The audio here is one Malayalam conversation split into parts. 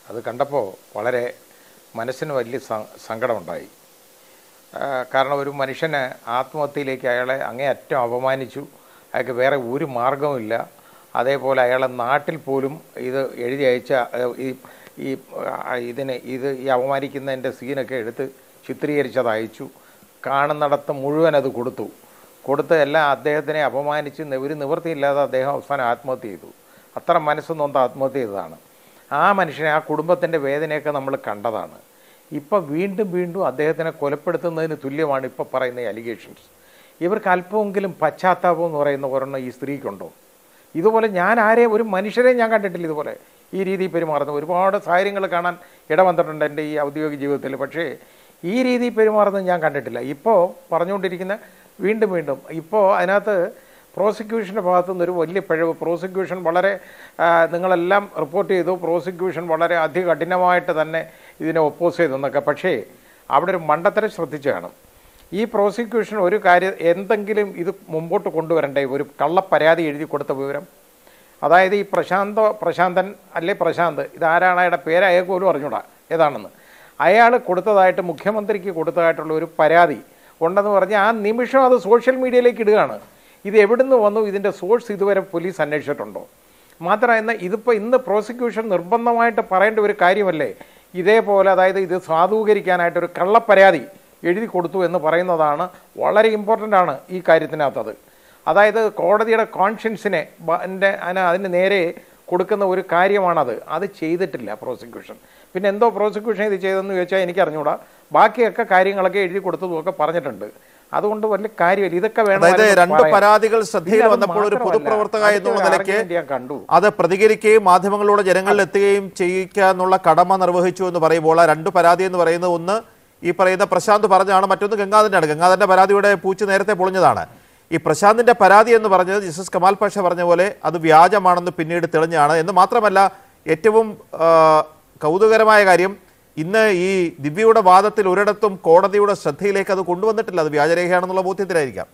അത് കണ്ടപ്പോൾ വളരെ മനസ്സിന് വലിയ സ- സങ്കടമുണ്ടായി ആ, കാരണം ഒരു മനുഷ്യന് ആത്മഹത്യയിലേക്ക് അയാളെ അങ്ങേയറ്റം അപമാനിച്ചു അയാൾക്ക് വേറെ ഒരു മാർഗവുമില്ല അതേപോലെ അയാളെ നാട്ടിൽ പോലും ഇത് എഴുതി അയച്ച ആ, ഈ ഈ ആ, ഇതിനെ ഇത് ഈ അപമാനിക്കുന്നതിൻ്റെ സീനൊക്കെ എടുത്ത് ചിത്രീകരിച്ചത് അയച്ചു കാണുന്നിടത്ത് മുഴുവൻ അത് കൊടുത്തു കൊടുത്ത് എല്ലാം അദ്ദേഹത്തിനെ അപമാനിച്ച് നി- ഒരു നിവൃത്തിയില്ലാതെ അദ്ദേഹം അവസാനം ആത്മഹത്യ ചെയ്തു അത്ര മനസ്സ് നൊന്ത് ആത്മഹത്യ ചെയ്തതാണ് ആ മനുഷ്യനെ ആ കുടുംബത്തിൻ്റെ വേദനയൊക്കെ നമ്മൾ കണ്ടതാണ് ഇപ്പം വീണ്ടും വീണ്ടും അദ്ദേഹത്തിനെ കൊലപ്പെടുത്തുന്നതിന് തുല്യമാണ് ഇപ്പോൾ പറയുന്ന ഈ അലിഗേഷൻസ് ഇവർക്ക് അല്പമെങ്കിലും പശ്ചാത്താപം എന്ന് പറയുന്ന ഒരെണ്ണം ഈ സ്ത്രീക്കുണ്ടോ ഇതുപോലെ ഞാൻ ആരെയും ഒരു മനുഷ്യരെ ഞാൻ കണ്ടിട്ടില്ല ഇതുപോലെ ഈ രീതിയിൽ പെരുമാറുന്ന ഒരുപാട് സാഹചര്യങ്ങൾ കാണാൻ ഇടവന്നിട്ടുണ്ട് എൻ്റെ ഈ ഔദ്യോഗിക ജീവിതത്തിൽ പക്ഷേ ഈ രീതിയിൽ പെരുമാറുന്നത് ഞാൻ കണ്ടിട്ടില്ല ഇപ്പോൾ പറഞ്ഞുകൊണ്ടിരിക്കുന്ന വീണ്ടും വീണ്ടും ഇപ്പോൾ അതിനകത്ത് പ്രോസിക്യൂഷൻ്റെ ഭാഗത്തു നിന്ന് ഒരു വലിയ പിഴവ് പ്രോസിക്യൂഷൻ വളരെ ആ, നിങ്ങളെല്ലാം റിപ്പോർട്ട് ചെയ്തു പ്രോസിക്യൂഷൻ വളരെ അതികഠിനമായിട്ട് തന്നെ ഇതിനെ ഒപ്പോസ് ചെയ്തെന്നൊക്കെ പക്ഷേ അവിടെ ഒരു മണ്ടത്തരം ശ്രദ്ധിച്ചു കാണും ഈ പ്രോസിക്യൂഷൻ ഒരു കാര്യം എന്തെങ്കിലും ഇത് മുമ്പോട്ട് കൊണ്ടുവരണ്ടേ ഒരു കള്ളപ്പരാതി എഴുതി കൊടുത്ത വിവരം അതായത് ഈ പ്രശാന്ത പ്രശാന്തൻ അല്ലേ പ്രശാന്ത് ഇതാരാണ് അയാളുടെ പേര് അയാൾക്ക് പോലും അറിഞ്ഞൂടാ ഏതാണെന്ന് അയാൾ കൊടുത്തതായിട്ട് മുഖ്യമന്ത്രിക്ക് കൊടുത്തതായിട്ടുള്ള ഒരു പരാതി ഉണ്ടെന്ന് പറഞ്ഞ് ആ നിമിഷം അത് സോഷ്യൽ മീഡിയയിലേക്ക് ഇടുകയാണ് ഇത് എവിടുന്ന് വന്നു ഇതിൻ്റെ സോഴ്സ് ഇതുവരെ പോലീസ് അന്വേഷിച്ചിട്ടുണ്ടോ മാത്രമല്ല ഇതിപ്പോൾ ഇന്ന് പ്രോസിക്യൂഷൻ നിർബന്ധമായിട്ട് പറയേണ്ട ഒരു കാര്യമല്ലേ ഇതേപോലെ അതായത് ഇത് സാധൂകരിക്കാനായിട്ടൊരു കള്ളപ്പരാതി എഴുതി കൊടുത്തു എന്ന് പറയുന്നതാണ് വളരെ ഇമ്പോർട്ടൻ്റ് ആണ് ഈ കാര്യത്തിനകത്തത് അതായത് കോടതിയുടെ കോൺഷ്യൻസിനെ ബ- ന്റെ അതിന് അതിന് നേരെ കൊടുക്കുന്ന ഒരു കാര്യമാണത് അത് ചെയ്തിട്ടില്ല പ്രോസിക്യൂഷൻ പിന്നെ എന്തോ പ്രോസിക്യൂഷൻ ഇത് ചെയ്തെന്ന് ചോദിച്ചാൽ എനിക്ക് അറിഞ്ഞൂടാ ബാക്കിയൊക്കെ കാര്യങ്ങളൊക്കെ എഴുതി കൊടുത്തതുമൊക്കെ പറഞ്ഞിട്ടുണ്ട് അതുകൊണ്ട് വലിയ കാര്യമില്ല ഇതൊക്കെ വേണം അതായത് അതിനകത്ത് രണ്ട് പറയാൻ. പരാതികൾ ശ്രദ്ധയിൽ പിന്നെ അത് വന്നപ്പോൾ ഒരു മാത്രമല്ല, പൊതുപ്രവർത്തക എന്നുള്ള അടുത്ത നിലയ്ക്ക് argument ഞാൻ കണ്ടു അത് പ്രതികരിക്കുകയും മാധ്യമങ്ങളിലൂടെ ജനങ്ങളിൽ എത്തുകയും ചെയ്യിക്കുക എന്നുള്ള കടമ നിർവഹിച്ചു എന്ന് പറയുമ്പോൾ ആ രണ്ട് പരാതി എന്ന് പറയുന്നത് ഒന്ന് ഈ പറയുന്ന പ്രശാന്ത് പറഞ്ഞാണ് മറ്റൊന്ന് ഗംഗാധരനാണ് ഗംഗാധരന്റെ പരാതിയുടെ പൂച്ച് നേരത്തെ പൊളിഞ്ഞതാണ് ഈ പ്രശാന്തിന്റെ പരാതി എന്ന് പറഞ്ഞത് ജസ്റ്റിസ് കമാൽ പാഷ പറഞ്ഞ പോലെ അത് വ്യാജമാണെന്ന് പിന്നീട് തെളിഞ്ഞാണ് എന്ന് മാത്രമല്ല ഏറ്റവും ആ, കൗതുകരമായ കാര്യം ഇന്ന് ഈ ദിവ്യയുടെ വാദത്തിൽ ഒരിടത്തും കോടതിയുടെ ശ്രദ്ധയിലേക്ക് അത് കൊണ്ടുവന്നിട്ടില്ല അത് വ്യാജരേഖയാണെന്നുള്ള ബോധ്യത്തിലായിരിക്കാം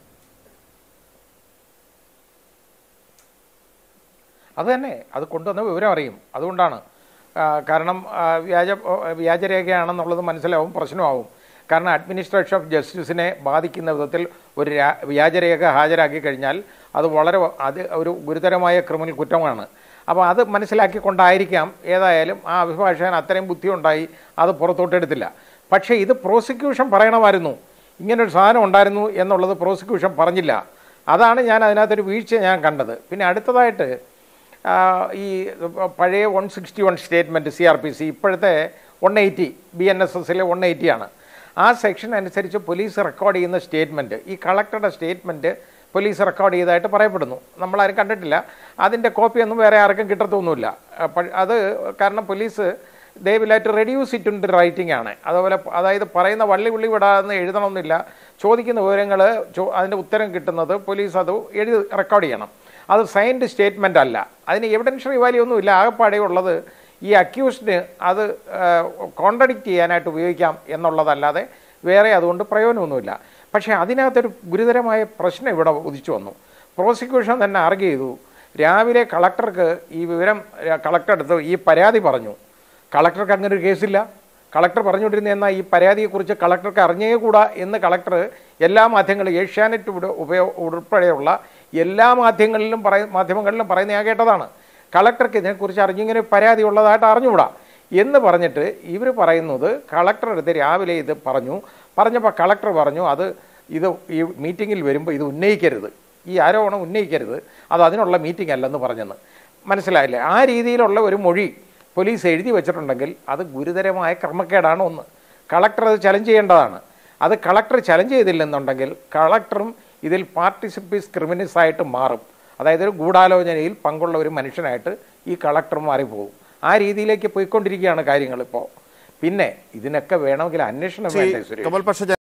അത് തന്നെ അത് കൊണ്ടുവന്ന വിവരം അറിയും അതുകൊണ്ടാണ് ആ, കാരണം ആ, വ്യാജ ഓ, വ്യാജരേഖയാണെന്നുള്ളത് മനസ്സിലാവും പ്രശ്നമാവും കാരണം അഡ്മിനിസ്ട്രേഷൻ ഓഫ് ജസ്റ്റിസിനെ ബാധിക്കുന്ന വിധത്തിൽ ഒരു രാ- വ്യാജരേഖ ഹാജരാക്കി കഴിഞ്ഞാൽ അത് വളരെ വ- അത് ഒരു ഗുരുതരമായ ക്രിമിനൽ കുറ്റമാണ് അപ്പോൾ അത് മനസ്സിലാക്കിക്കൊണ്ടായിരിക്കാം ഏതായാലും ആ അഭിഭാഷകൻ അത്രയും ബുദ്ധിയുണ്ടായി അത് പുറത്തോട്ടെടുത്തില്ല പക്ഷേ ഇത് പ്രോസിക്യൂഷൻ പറയണമായിരുന്നു ഇങ്ങനൊരു സാധനം ഉണ്ടായിരുന്നു എന്നുള്ളത് പ്രോസിക്യൂഷൻ പറഞ്ഞില്ല അതാണ് ഞാൻ അതിനകത്തൊരു വീഴ്ച ഞാൻ കണ്ടത് പിന്നെ അടുത്തതായിട്ട് ആ, ഈ പഴയ one sixty one statement C R P C ഇപ്പോഴത്തെ one eighty B N S എസിലെ വൺ എയ്റ്റി ആണ് ആ സെക്ഷൻ അനുസരിച്ച് പോലീസ് റെക്കോർഡ് ചെയ്യുന്ന സ്റ്റേറ്റ്മെൻറ്റ് ഈ കളക്ടറുടെ സ്റ്റേറ്റ്മെൻറ്റ് പോലീസ് റെക്കോർഡ് ചെയ്തതായിട്ട് പറയപ്പെടുന്നു നമ്മളാരും കണ്ടിട്ടില്ല അതിൻ്റെ കോപ്പിയൊന്നും വേറെ ആർക്കും കിട്ടത്തൊന്നുമില്ല അപ്പോൾ അത് കാരണം പോലീസ് ദേ വിലായിട്ട് റെഡ്യൂസ് ഇറ്റ് ഇൻ റൈറ്റിംഗ് ആണ് അതുപോലെ പ- അതായത് പറയുന്ന വള്ളി ഉള്ളി വിടാതെ എഴുതണമെന്നില്ല ചോദിക്കുന്ന വിവരങ്ങൾ ചോ അതിൻ്റെ ഉത്തരം കിട്ടുന്നത് പോലീസ് അത് എഴുതി റെക്കോർഡ് ചെയ്യണം അത് സൈൻഡ് സ്റ്റേറ്റ്മെൻ്റ് അല്ല അതിന് എവിഡൻഷ്യറി വാല്യൂ ഒന്നുമില്ല ആകെപ്പാടെ ഉള്ളത് ഈ അക്യൂസ്ഡിന് അത് കോൺട്രഡിക്റ്റ് ചെയ്യാനായിട്ട് ഉപയോഗിക്കാം എന്നുള്ളതല്ലാതെ വേറെ അതുകൊണ്ട് പ്രയോജനമൊന്നുമില്ല പക്ഷേ അതിനകത്തൊരു ഗുരുതരമായ പ്രശ്നം ഇവിടെ ഉദിച്ചു വന്നു പ്രോസിക്യൂഷൻ തന്നെ ആർഗ്യ ചെയ്തു രാവിലെ കളക്ടർക്ക് ഈ വിവരം കളക്ടർ എടുത്ത് ഈ പരാതി പറഞ്ഞു കളക്ടർക്ക് അങ്ങനെ ഒരു കേസില്ല കളക്ടർ പറഞ്ഞുകൊണ്ടിരുന്ന എന്നാൽ ഈ പരാതിയെക്കുറിച്ച് കളക്ടർക്ക് അറിഞ്ഞേകൂടാ എന്ന് കളക്ടർ എല്ലാ മാധ്യമങ്ങളും ഏഷ്യാനെറ്റ് ഉടെ- ഉപയോ ഉൾപ്പെടെയുള്ള എല്ലാ മാധ്യമങ്ങളിലും പറയ മാധ്യമങ്ങളിലും പറയുന്ന ഞാൻ കേട്ടതാണ് കളക്ടർക്ക് ഇതിനെക്കുറിച്ച് അറിഞ്ഞിങ്ങനെ ഒരു പരാതി ഉള്ളതായിട്ട് അറിഞ്ഞുകൂടാ എന്ന് പറഞ്ഞിട്ട് ഇവർ പറയുന്നത് കളക്ടർ എടുത്ത് രാവിലെ ഇത് പറഞ്ഞു പറഞ്ഞപ്പോൾ കളക്ടർ പറഞ്ഞു അത് ഇത് ഈ മീറ്റിങ്ങിൽ വരുമ്പോൾ ഇത് ഉന്നയിക്കരുത് ഈ ആരോപണം ഉന്നയിക്കരുത് അത് അതിനുള്ള മീറ്റിംഗ് അല്ലെന്ന് പറഞ്ഞെന്ന് മനസ്സിലായില്ലേ ആ രീതിയിലുള്ള ഒരു മൊഴി പോലീസ് എഴുതി വെച്ചിട്ടുണ്ടെങ്കിൽ അത് ഗുരുതരമായ ക്രമക്കേടാണ് ഒന്ന് കളക്ടർ അത് ചലഞ്ച് ചെയ്യേണ്ടതാണ് അത് കളക്ടർ ചലഞ്ച് ചെയ്തില്ലെന്നുണ്ടെങ്കിൽ കളക്ടറും ഇതിൽ പാർട്ടിസിപ്പീസ് ക്രിമിനൽസ് ആയിട്ട് മാറും അതായത് ഒരു ഗൂഢാലോചനയിൽ പങ്കുള്ള ഒരു മനുഷ്യനായിട്ട് ഈ കളക്ടർ മാറിപ്പോകും ആ രീതിയിലേക്ക് പോയിക്കൊണ്ടിരിക്കുകയാണ് കാര്യങ്ങൾ ഇപ്പോൾ പിന്നെ ഇതിനൊക്കെ വേണമെങ്കിൽ അന്വേഷണം വേണ്ടേ സുരേഷ് കമൽ പക്ഷ